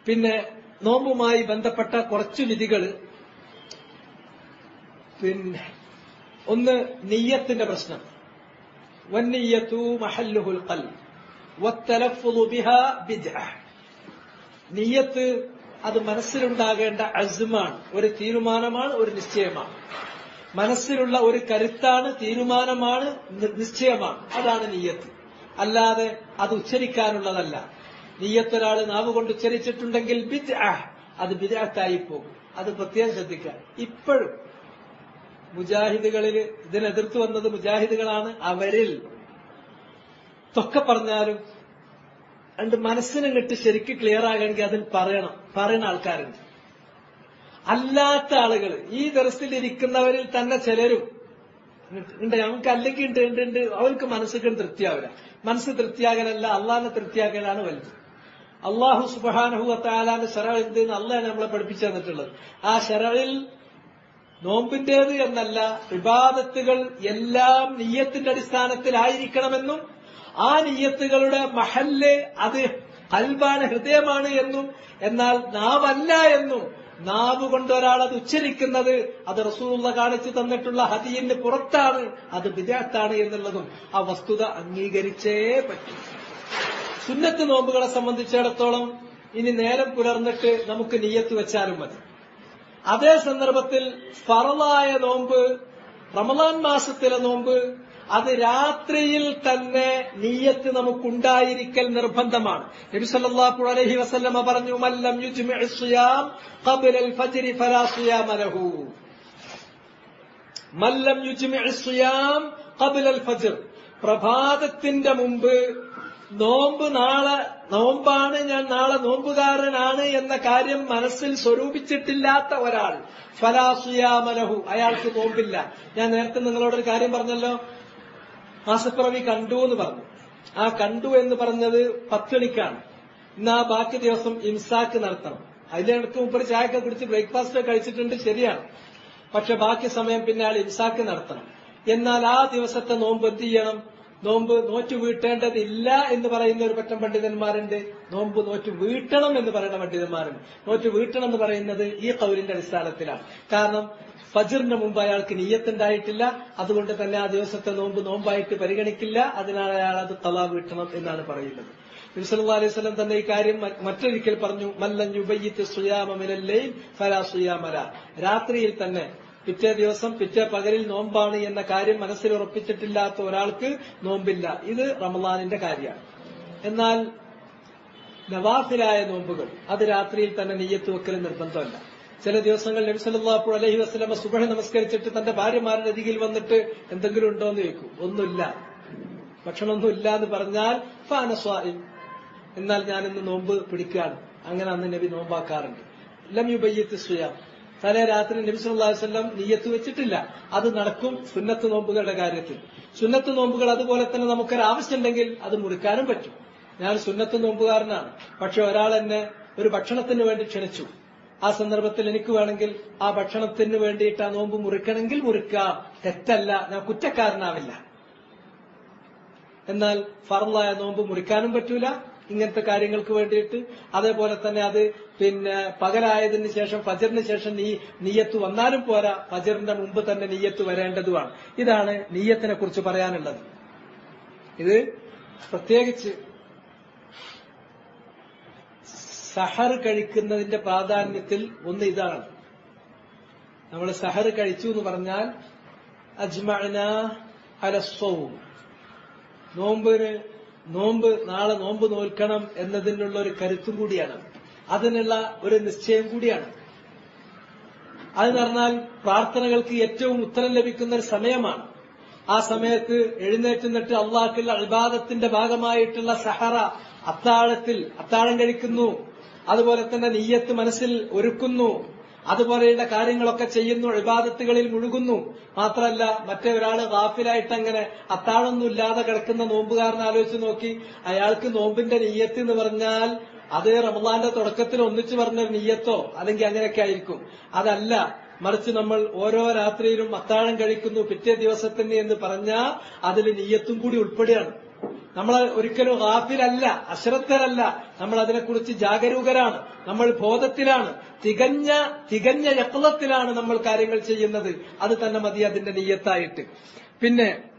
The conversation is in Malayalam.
പിന്നെ നോമ്പുമായി ബന്ധപ്പെട്ട കുറച്ചു വിധികൾ പിന്നെ ഒന്ന് നെയ്യത്തിന്റെ പ്രശ്നം വന്നിയ്യത്തു മഹല്ലുഹുൽ ഖൽബ് വത്തലഫുദു ബിഹാ ബിദ്അ നിയ്യത്ത് അത് മനസ്സിലുണ്ടാകേണ്ട അസ്മാണ് ഒരു തീരുമാനമാണ് ഒരു നിശ്ചയമാണ് മനസ്സിലുള്ള ഒരു കരുത്താണ് തീരുമാനമാണ് നി- നിശ്ചയമാണ് അതാണ് നീയത്ത് അല്ലാതെ അത് ഉച്ചരിക്കാനുള്ളതല്ല നീയത്ത് ഒരാൾ നാവ് കൊണ്ട് ഉച്ചരിച്ചിട്ടുണ്ടെങ്കിൽ ബിദ് അത് ബിദാത്തായി പോകും അത് പ്രത്യേകം ശ്രദ്ധിക്കുക ഇപ്പോഴും മുജാഹിദുകളിൽ ഇതിനെതിർത്ത് വന്നത് മുജാഹിദുകളാണ് അവരിൽ തൊക്കെ പറഞ്ഞാലും രണ്ട് മനസ്സിനങ്ങിട്ട് ശരിക്ക് ക്ലിയർ ആകണമെങ്കിൽ അതിൽ പറയണം പറയുന്ന ആൾക്കാരുണ്ട് അല്ലാത്ത ആളുകൾ ഈ ദർശത്തിൽ ഇരിക്കുന്നവരിൽ തന്നെ ചിലരും ഉണ്ട് ഞങ്ങൾക്ക് അല്ലെങ്കിൽ ഉണ്ട് ഉണ്ട് ഉണ്ട് അവർക്ക് മനസ്സിൽ തൃപ്തിയാവില്ല മനസ്സ് തൃപ്തിയാകലല്ല അള്ളാഹിനെ തൃപ്തിയാക്കലാണ് വലുത് അള്ളാഹു സുബാനഹുഅത്താലാന്റെ ഷെറ എന്ത് എന്ന് അള്ളാഹാണ് നമ്മളെ പഠിപ്പിച്ചു തന്നിട്ടുള്ളത് ആ ഷെറയിൽ നോമ്പിന്റേത് എന്നല്ല വിവാദത്തുകൾ എല്ലാം നീയത്തിന്റെ അടിസ്ഥാനത്തിലായിരിക്കണമെന്നും ആ നീയത്തുകളുടെ മഹല്ല് അത് കൽബാണ് ഹൃദയമാണ് എന്നും എന്നാൽ നാവല്ല എന്നും നാവ് കൊണ്ട് ഒരാൾ അത് ഉച്ചരിക്കുന്നത് അത് റസൂള്ള കാണിച്ചു തന്നിട്ടുള്ള ഹദീന്റെ പുറത്താണ് അത് വിദഗ്ധാണ് എന്നുള്ളതും ആ വസ്തുത അംഗീകരിച്ചേ പറ്റും സുന്നത്ത് നോമ്പുകളെ സംബന്ധിച്ചിടത്തോളം ഇനി നേരം പുലർന്നിട്ട് നമുക്ക് നീയത്ത് വെച്ചാലും മതി അതേ സന്ദർഭത്തിൽ ഫറലായ നോമ്പ് റമദാൻ മാസത്തിലെ നോമ്പ് അത് രാത്രിയിൽ തന്നെ നീയത്ത് നമുക്കുണ്ടായിരിക്കൽ നിർബന്ധമാണ് നബി സല്ലല്ലാഹു അലൈഹി വസല്ലമ പറഞ്ഞു മല്ലം യുജ്മിഉ സിയാം ഖബ്ല അൽ ഫജ്രി ഫലാ സിയാമ ലഹു മല്ലം യുജ്മിഉ സിയാം ഖബ്ല അൽ ഫജ്ർ പ്രഭാതത്തിന്റെ മുമ്പ് നോമ്പ് നാളെ നോമ്പാണ് ഞാൻ നാളെ നോമ്പുകാരനാണ് എന്ന കാര്യം മനസ്സിൽ സ്വരൂപിച്ചിട്ടില്ലാത്ത ഒരാൾ ഫലാസുയാമലഹു അയാൾക്ക് നോമ്പില്ല ഞാൻ നേരത്തെ നിങ്ങളോടൊരു കാര്യം പറഞ്ഞല്ലോ മാസപ്പിറവി കണ്ടു എന്ന് പറഞ്ഞു ആ കണ്ടു എന്ന് പറഞ്ഞത് പത്തണിക്കാണ് ഇന്ന് ആ ബാക്കി ദിവസം ഇംസാക്ക് നടത്തണം അതിലിടക്ക് മുമ്പ് ചായക്കെ കുടിച്ച് ബ്രേക്ക്ഫാസ്റ്റ് ഒക്കെ കഴിച്ചിട്ടുണ്ട് ശരിയാണ് പക്ഷെ ബാക്കി സമയം പിന്നെ ആൾ ഇംസാക്ക് നടത്തണം എന്നാൽ ആ ദിവസത്തെ നോമ്പ് എന്ത് ചെയ്യണം നോമ്പ് നോറ്റു വീട്ടേണ്ടതില്ല എന്ന് പറയുന്ന ഒരു പറ്റം പണ്ഡിതന്മാരുണ്ട് നോമ്പ് നോറ്റു വീട്ടണം എന്ന് പറയുന്ന പണ്ഡിതന്മാരുണ്ട് നോറ്റു വീട്ടണം എന്ന് പറയുന്നത് ഈ കൗലിന്റെ അടിസ്ഥാനത്തിലാണ് കാരണം ഫജറിന് മുമ്പ് അയാൾക്ക് നീയത്തുണ്ടായിട്ടില്ല അതുകൊണ്ട് തന്നെ ആ ദിവസത്തെ നോമ്പ് നോമ്പായിട്ട് പരിഗണിക്കില്ല അതിനാൽ അയാൾ അത് തലാ വീട്ടണം എന്നാണ് പറയുന്നത് നബിസല്ലാ അലൈഹി സ്വലം തന്നെ ഈ കാര്യം മ- മറ്റൊരിക്കൽ പറഞ്ഞു മല്ലഞ്ഞുബയ്യത്ത് സുയാമമിനല്ലേയും ഫലാ സുയാമല രാത്രിയിൽ തന്നെ പിറ്റേ ദിവസം പിറ്റേ പകലിൽ നോമ്പാണ് എന്ന കാര്യം മനസ്സിൽ ഉറപ്പിച്ചിട്ടില്ലാത്ത ഒരാൾക്ക് നോമ്പില്ല ഇത് റമദാനിന്റെ കാര്യമാണ് എന്നാൽ നവാഫിലായ നോമ്പുകൾ അത് രാത്രിയിൽ തന്നെ നെയ്യത്ത് വെക്കൽ നിർബന്ധമല്ല ചില ദിവസങ്ങൾ നബി സല്ലല്ലാഹു അലൈഹി വസല്ലമ സുബഹ നമസ്കരിച്ചിട്ട് തന്റെ ഭാര്യമാരുടെ അരികിൽ വന്നിട്ട് എന്തെങ്കിലും ഉണ്ടോ എന്ന് ചോദിക്കും ഒന്നുമില്ല ഭക്ഷണമൊന്നും ഇല്ല എന്ന് പറഞ്ഞാൽ ഫാനസ്വാഇം എന്നാൽ ഞാനിന്ന് നോമ്പ് പിടിക്കുകയാണ് അങ്ങനെ അന്ന് നബി നോമ്പാക്കാറുണ്ട് ലം യുബയ്യത്ത് സുയാം തലേ രാത്രി നബി സല്ലല്ലാഹു അലൈഹി വസല്ലം നിയ്യത്ത് വെച്ചിട്ടില്ല അത് നടക്കും സുന്നത്ത് നോമ്പുകളുടെ കാര്യത്തിൽ സുന്നത്ത് നോമ്പുകൾ അതുപോലെ തന്നെ നമുക്കൊരു ആവശ്യമുണ്ടെങ്കിൽ അത് മുറിക്കാനും പറ്റും ഞാൻ സുന്നത്ത് നോമ്പുകാരനാണ് പക്ഷെ ഒരാൾ എന്നെ ഒരു ഭക്ഷണത്തിന് വേണ്ടി ക്ഷണിച്ചു ആ സന്ദർഭത്തിൽ എനിക്ക് വേണമെങ്കിൽ ആ ഭക്ഷണത്തിന് വേണ്ടിയിട്ട് ആ നോമ്പ് മുറിക്കണമെങ്കിൽ മുറിക്കാം തെറ്റല്ല ഞാൻ കുറ്റക്കാരനാവില്ല എന്നാൽ ഫറലായ നോമ്പ് മുറിക്കാനും പറ്റൂല ഇങ്ങനത്തെ കാര്യങ്ങൾക്ക് വേണ്ടിയിട്ട് അതേപോലെ തന്നെ അത് പിന്നെ പകലായതിനു ശേഷം ഫജറിന് ശേഷം നീ നീയത്ത് വന്നാലും പോരാ ഫജറിന്റെ മുമ്പ് തന്നെ നീയത്ത് വരേണ്ടതുമാണ് ഇതാണ് നീയത്തിനെ കുറിച്ച് പറയാനുള്ളത് ഇത് പ്രത്യേകിച്ച് സഹർ കഴിക്കുന്നതിന്റെ പ്രാധാന്യത്തിൽ ഒന്ന് ഇതാണ് നമ്മൾ സഹർ കഴിച്ചു എന്ന് പറഞ്ഞാൽ അജ്മഅന അലസ്വവും നോമ്പിന് നോമ്പ് നാളെ നോമ്പ് നോൽക്കണം എന്നതിനുള്ള ഒരു കരുത്തും കൂടിയാണ് അതിനുള്ള ഒരു നിശ്ചയം കൂടിയാണ് അതെന്ന് പറഞ്ഞാൽ പ്രാർത്ഥനകൾക്ക് ഏറ്റവും ഉത്തരം ലഭിക്കുന്ന ഒരു സമയമാണ് ആ സമയത്ത് എഴുന്നേറ്റ് നിന്നിട്ട് അള്ളാഹ്ക്കുള്ള അൽബാദത്തിന്റെ ഭാഗമായിട്ടുള്ള സഹറ അത്താഴത്തിൽ അത്താഴം കഴിക്കുന്നു അതുപോലെ തന്നെ നെയ്യത്ത് മനസ്സിൽ ഒരുക്കുന്നു അതുപോലെയുള്ള കാര്യങ്ങളൊക്കെ ചെയ്യുന്നു ഇബാദത്തുകളിൽ മുഴുകുന്നു മാത്രമല്ല മറ്റേ ഒരാള് ഗാഫിലായിട്ട് അങ്ങനെ അത്താഴൊന്നും ഇല്ലാതെ കിടക്കുന്ന നോമ്പുകാരൻ ആലോചിച്ച് നോക്കി അയാൾക്ക് നോമ്പിന്റെ നെയ്യത്ത് എന്ന് പറഞ്ഞാൽ അത് റമദാന്റെ തുടക്കത്തിൽ ഒന്നിച്ചു പറഞ്ഞ ഒരു നെയ്യത്തോ അല്ലെങ്കിൽ അങ്ങനെയൊക്കെ ആയിരിക്കും അതല്ല മറിച്ച് നമ്മൾ ഓരോ രാത്രിയിലും അത്താഴം കഴിക്കുന്നു പിറ്റേ ദിവസത്തിന് എന്ന് പറഞ്ഞാൽ അതിൽ നെയ്യത്തും കൂടി ഉൾപ്പെടുകയാണ് നമ്മൾ ഒരിക്കലും ഗാഫിലല്ല അശ്രദ്ധരല്ല നമ്മൾ അതിനെക്കുറിച്ച് ജാഗരൂകരാണ് നമ്മൾ ബോധത്തിലാണ് തികഞ്ഞ തികഞ്ഞ യക്ലത്തിലാണ് നമ്മൾ കാര്യങ്ങൾ ചെയ്യുന്നത് അത് തന്നെ മതി അതിന്റെ നീയത്തായിട്ട് പിന്നെ